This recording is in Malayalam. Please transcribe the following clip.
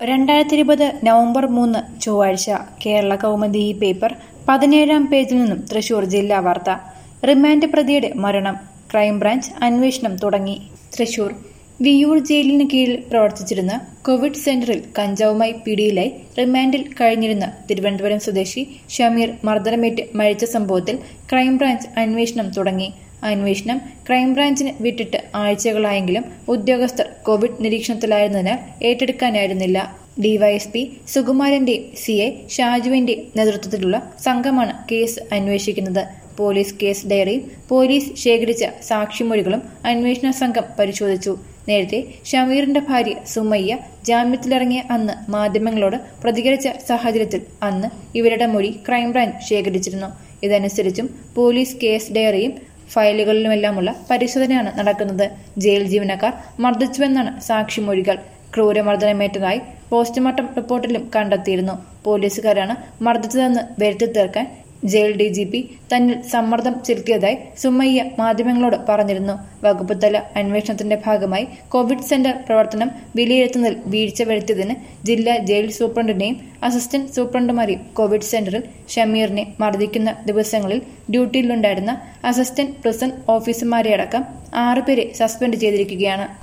രണ്ടായിരത്തി ഇരുപത് നവംബർ മൂന്ന് ചൊവ്വാഴ്ച കേരള കൗമുദി ഈ പേപ്പർ പതിനേഴാം പേജിൽ നിന്നും തൃശൂർ ജില്ലാ വാർത്ത റിമാൻഡ് പ്രതിയുടെ മരണം ക്രൈംബ്രാഞ്ച് അന്വേഷണം തുടങ്ങി തൃശൂർ വിയൂർ ജയിലിന് കീഴിൽ പ്രവർത്തിച്ചിരുന്ന കോവിഡ് സെന്ററിൽ കഞ്ചാവുമായി പിടിയിലായി റിമാൻഡിൽ കഴിഞ്ഞിരുന്ന തിരുവനന്തപുരം സ്വദേശി ഷമീർ മർദ്ദനമേറ്റ് മരിച്ച സംഭവത്തിൽ ക്രൈംബ്രാഞ്ച് അന്വേഷണം തുടങ്ങി അന്വേഷണം ക്രൈംബ്രാഞ്ചിന് വിട്ടിട്ട് ആഴ്ചകളായെങ്കിലും ഉദ്യോഗസ്ഥർ കോവിഡ് നിരീക്ഷണത്തിലായിരുന്നതിനാൽ ഏറ്റെടുക്കാനായിരുന്നില്ല ഡിവൈഎസ്പി സുകുമാരന്റെയും സി ഐ ഷാജുവിന്റെയും നേതൃത്വത്തിലുള്ള സംഘമാണ് കേസ് അന്വേഷിക്കുന്നത് പോലീസ് കേസ് ഡയറിയും പോലീസ് ശേഖരിച്ച സാക്ഷിമൊഴികളും അന്വേഷണ സംഘം പരിശോധിച്ചു നേരത്തെ ഷമീറിന്റെ ഭാര്യ സുമയ്യ ജാമ്യത്തിലിറങ്ങിയ അന്ന് മാധ്യമങ്ങളോട് പ്രതികരിച്ച സാഹചര്യത്തിൽ അന്ന് ഇവരുടെ മൊഴി ക്രൈംബ്രാഞ്ച് ശേഖരിച്ചിരുന്നു ഇതനുസരിച്ചും പോലീസ് കേസ് ഡയറിയും ഫയലുകളിലുമെല്ലാമുള്ള പരിശോധനയാണ് നടക്കുന്നത് ജയിൽ ജീവനക്കാർ മർദ്ദിച്ചുവെന്നാണ് സാക്ഷിമൊഴികൾ ക്രൂരമർദ്ദനമേറ്റതായി പോസ്റ്റ്മോർട്ടം റിപ്പോർട്ടിലും കണ്ടെത്തിയിരുന്നു പോലീസുകാരാണ് മർദ്ദിച്ചതെന്ന് വരുത്തി തീർക്കാൻ ജയിൽ ഡി ജി പി തന്നിൽ സമ്മർദ്ദം ചെലുത്തിയതായി സുമയ്യ മാധ്യമങ്ങളോട് പറഞ്ഞിരുന്നു വകുപ്പ് തല അന്വേഷണത്തിന്റെ ഭാഗമായി കോവിഡ് സെന്റർ പ്രവർത്തനം വിലയിരുത്തുന്നതിൽ വീഴ്ച വരുത്തിയതിന് ജില്ലാ ജയിൽ സൂപ്രണ്ടിനെയും അസിസ്റ്റന്റ് സൂപ്രണ്ടുമാരെയും കോവിഡ് സെന്ററിൽ ഷമീറിനെ മർദ്ദിക്കുന്ന ദിവസങ്ങളിൽ ഡ്യൂട്ടിയിലുണ്ടായിരുന്ന അസിസ്റ്റന്റ് പ്രിസൺ ഓഫീസർമാരെയടക്കം ആറുപേരെ സസ്പെൻഡ് ചെയ്തിരിക്കുകയാണ്